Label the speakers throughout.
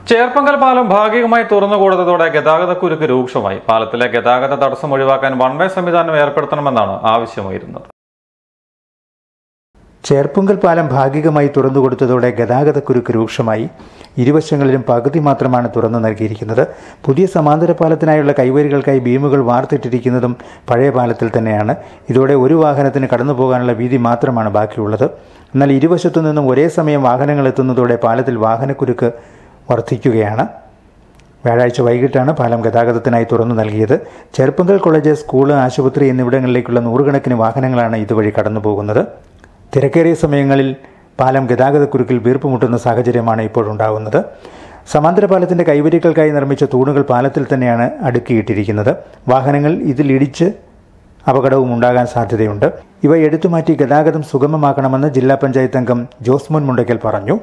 Speaker 1: ചേർപ്പങ്കൽ പാലം ഭാഗികമായി തുറന്നു കൊടുത്തതോടെ ഗതാഗതക്കുരുക്ക് രൂക്ഷമായി പാലത്തിലെ ഗതാഗത തടസ്സം ഒഴിവാക്കാൻ വൺ വേ സംവിധാനം ഏർപ്പെടുത്തണമെന്നാണ് ആവശ്യമായിരുന്നത്
Speaker 2: ചേർപ്പുങ്കൽ പാലം ഭാഗികമായി തുറന്നു കൊടുത്തതോടെ ഗതാഗതക്കുരുക്ക് രൂക്ഷമായി ഇരുവശങ്ങളിലും പകുതി മാത്രമാണ് തുറന്നു നൽകിയിരിക്കുന്നത് പുതിയ സമാന്തര പാലത്തിനായുള്ള കൈവരികൾക്കായി ബീമുകൾ വാർത്തിട്ടിരിക്കുന്നതും പഴയ പാലത്തിൽ തന്നെയാണ് ഇതോടെ ഒരു വാഹനത്തിന് കടന്നു പോകാനുള്ള വീതി മാത്രമാണ് ബാക്കിയുള്ളത് എന്നാൽ ഇരുവശത്തു നിന്നും ഒരേ സമയം വാഹനങ്ങൾ എത്തുന്നതോടെ പാലത്തിൽ വാഹനക്കുരുക്ക് വർദ്ധിക്കുകയാണ് വ്യാഴാഴ്ച വൈകിട്ടാണ് പാലം ഗതാഗതത്തിനായി തുറന്നു നൽകിയത് ചെറുപ്പങ്കൽ കോളേജ് സ്കൂള് ആശുപത്രി എന്നിവിടങ്ങളിലേക്കുള്ള നൂറുകണക്കിന് വാഹനങ്ങളാണ് ഇതുവഴി കടന്നു പോകുന്നത് തിരക്കേറിയ സമയങ്ങളിൽ പാലം ഗതാഗതക്കുരുക്കിൽ വീർപ്പുമുട്ടുന്ന സാഹചര്യമാണ് ഇപ്പോഴുണ്ടാകുന്നത് സമാന്തര പാലത്തിന്റെ കൈവരികൾക്കായി നിർമ്മിച്ച തൂണുകൾ പാലത്തിൽ തന്നെയാണ് അടുക്കിയിട്ടിരിക്കുന്നത് വാഹനങ്ങൾ ഇതിലിടിച്ച് അപകടവും ഉണ്ടാകാൻ സാധ്യതയുണ്ട് ഇവ എടുത്തുമാറ്റി ഗതാഗതം സുഗമമാക്കണമെന്ന് ജില്ലാ പഞ്ചായത്ത് അംഗം ജോസ്മോൻ മുണ്ടയ്ക്കൽ പറഞ്ഞു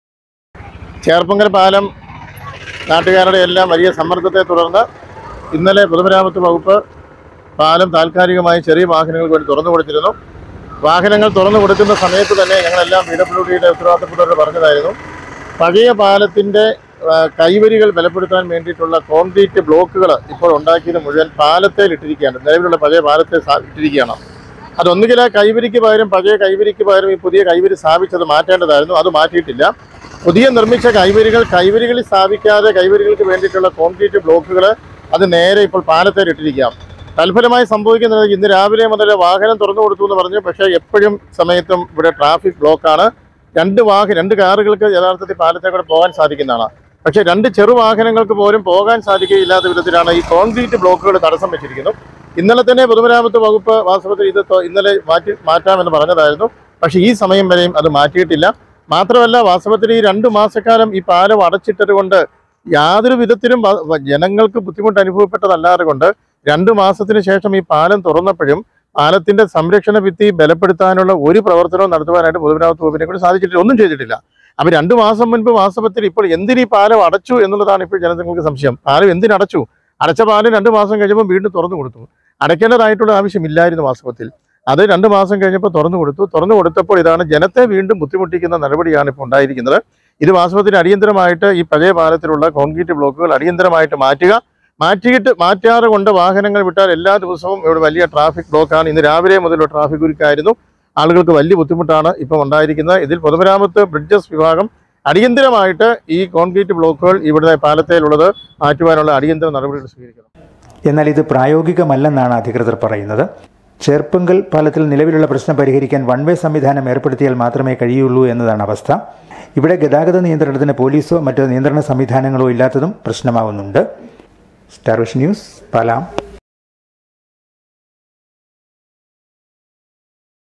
Speaker 3: ചേർപ്പങ്കൽ പാലം നാട്ടുകാരുടെ എല്ലാം വലിയ സമ്മർദ്ദത്തെ തുടർന്ന് ഇന്നലെ പൊതുമരാമത്ത് വകുപ്പ് പാലം താൽക്കാലികമായി ചെറിയ വാഹനങ്ങൾക്ക് വേണ്ടി തുറന്നു കൊടുത്തിരുന്നു വാഹനങ്ങൾ തുറന്നു കൊടുക്കുന്ന സമയത്ത് തന്നെ ഞങ്ങളെല്ലാം പി ഡബ്ല്യു ഡിയുടെ ഉത്തരവാദിത്തപ്പെട്ടവർ പറഞ്ഞതായിരുന്നു പഴയ പാലത്തിൻ്റെ കൈവരികൾ ബലപ്പെടുത്താൻ വേണ്ടിയിട്ടുള്ള കോൺക്രീറ്റ് ബ്ലോക്കുകൾ ഇപ്പോൾ ഉണ്ടാക്കിയത് മുഴുവൻ പാലത്തേൽ ഇട്ടിരിക്കുകയാണ് നിലവിലുള്ള പഴയ പാലത്തെ സ്ഥാ- ഇട്ടിരിക്കുകയാണ് അതൊന്നുകിൽ ആ കൈവരിക്ക് പകരം പഴയ കൈവരിക്ക് പകരം ഈ പുതിയ കൈവരി സ്ഥാപിച്ചത് മാറ്റേണ്ടതായിരുന്നു അത് മാറ്റിയിട്ടില്ല പുതിയ നിർമ്മിച്ച കൈവരികൾ കൈവരികളിൽ സ്ഥാപിക്കാതെ കൈവരികൾക്ക് വേണ്ടിയിട്ടുള്ള കോൺക്രീറ്റ് ബ്ലോക്കുകൾ അത് നേരെ ഇപ്പോൾ പാലത്തേൽ ഇട്ടിരിക്കാം തൽഫലമായി സംഭവിക്കുന്നത് ഇന്ന് രാവിലെ മുതൽ വാഹനം തുറന്നു കൊടുത്തു എന്ന് പറഞ്ഞു പക്ഷേ എപ്പോഴും സമയത്തും ഇവിടെ ട്രാഫിക് ബ്ലോക്കാണ് രണ്ട് വാഹനം രണ്ട് കാറുകൾക്ക് യഥാർത്ഥത്തിൽ പാലത്തെ കൂടെ പോകാൻ സാധിക്കുന്നതാണ് പക്ഷേ രണ്ട് ചെറു വാഹനങ്ങൾക്ക് പോലും പോകാൻ സാധിക്കുകയില്ലാത്ത വിധത്തിലാണ് ഈ കോൺക്രീറ്റ് ബ്ലോക്കുകൾ തടസ്സം വെച്ചിരിക്കുന്നത് ഇന്നലെ തന്നെ പൊതുമരാമത്ത് വകുപ്പ് വാസ്തവത്തിൽ ഇത് തൊ- ഇന്നലെ മാറ്റി മാറ്റാമെന്ന് പറഞ്ഞതായിരുന്നു പക്ഷേ ഈ സമയം വരെയും അത് മാറ്റിയിട്ടില്ല മാത്രമല്ല വാസ്തവത്തിൽ ഈ രണ്ടു മാസക്കാലം ഈ പാലം അടച്ചിട്ടത് കൊണ്ട് യാതൊരു വിധത്തിലും വ- വ- ജനങ്ങൾക്ക് ബുദ്ധിമുട്ട് അനുഭവപ്പെട്ടതല്ലാതെ കൊണ്ട് രണ്ടു മാസത്തിന് ശേഷം ഈ പാലം തുറന്നപ്പോഴും പാലത്തിന്റെ സംരക്ഷണ ഭിത്തി ബലപ്പെടുത്താനുള്ള ഒരു പ്രവർത്തനവും നടത്തുവാനായിട്ട് പൊതുമരാമത്ത് വകുപ്പിനെ കൂടി സാധിച്ചിട്ടില്ല ഒന്നും ചെയ്തിട്ടില്ല അപ്പൊ രണ്ടു മാസം മുൻപ് വാസ്തവത്തിൽ ഇപ്പോൾ എന്തിന് ഈ പാലം അടച്ചു എന്നുള്ളതാണ് ഇപ്പോൾ ജനങ്ങൾക്ക് സംശയം പാലം എന്തിനടച്ചു അടച്ച പാലം രണ്ടു മാസം കഴിയുമ്പോൾ വീണ്ടും തുറന്നു കൊടുത്തു അടയ്ക്കേണ്ടതായിട്ടുള്ള ആവശ്യമില്ലായിരുന്നു വാസ്തവത്തിൽ അത് രണ്ട് മാസം കഴിഞ്ഞപ്പോൾ തുറന്നു കൊടുത്തു തുറന്നു കൊടുത്തപ്പോൾ ഇതാണ് ജനത്തെ വീണ്ടും ബുദ്ധിമുട്ടിക്കുന്ന നടപടിയാണ് ഇപ്പോൾ ഉണ്ടായിരിക്കുന്നത് ഇത് വാസ്തവത്തിൽ അടിയന്തരമായിട്ട് ഈ പഴയ പാലത്തിലുള്ള കോൺക്രീറ്റ് ബ്ലോക്കുകൾ അടിയന്തരമായിട്ട് മാറ്റുക മാറ്റിയിട്ട് മാറ്റാറ് കൊണ്ട് വാഹനങ്ങൾ വിട്ടാൽ എല്ലാ ദിവസവും ഇവിടെ വലിയ ട്രാഫിക് ബ്ലോക്കാണ് ഇന്ന് രാവിലെ മുതലുള്ള ട്രാഫിക് കുരുക്കായിരുന്നു ആളുകൾക്ക് വലിയ ബുദ്ധിമുട്ടാണ് ഇപ്പം ഉണ്ടായിരിക്കുന്നത് ഇതിൽ പൊതുമരാമത്ത് ബ്രിഡ്ജസ് വിഭാഗം അടിയന്തരമായിട്ട് ഈ കോൺക്രീറ്റ് ബ്ലോക്കുകൾ ഇവിടെ പാലത്തേലുള്ളത് മാറ്റുവാനുള്ള അടിയന്തര നടപടികൾ സ്വീകരിക്കണം
Speaker 2: എന്നാൽ ഇത് പ്രായോഗികമല്ലെന്നാണ് അധികൃതർ പറയുന്നത് ചെർപ്പങ്കൽ പാലത്തിൽ നിലവിലുള്ള പ്രശ്നം പരിഹരിക്കാൻ വൺ വേ സംവിധാനം ഏർപ്പെടുത്തിയാൽ മാത്രമേ കഴിയുള്ളൂ എന്നതാണ് അവസ്ഥ ഇവിടെ ഗതാഗത നിയന്ത്രണത്തിന് പോലീസോ മറ്റോ നിയന്ത്രണ സംവിധാനങ്ങളോ ഇല്ലാത്തതും പ്രശ്നമാവുന്നുണ്ട് സ്റ്റാർ വിഷൻ ന്യൂസ് പാലാം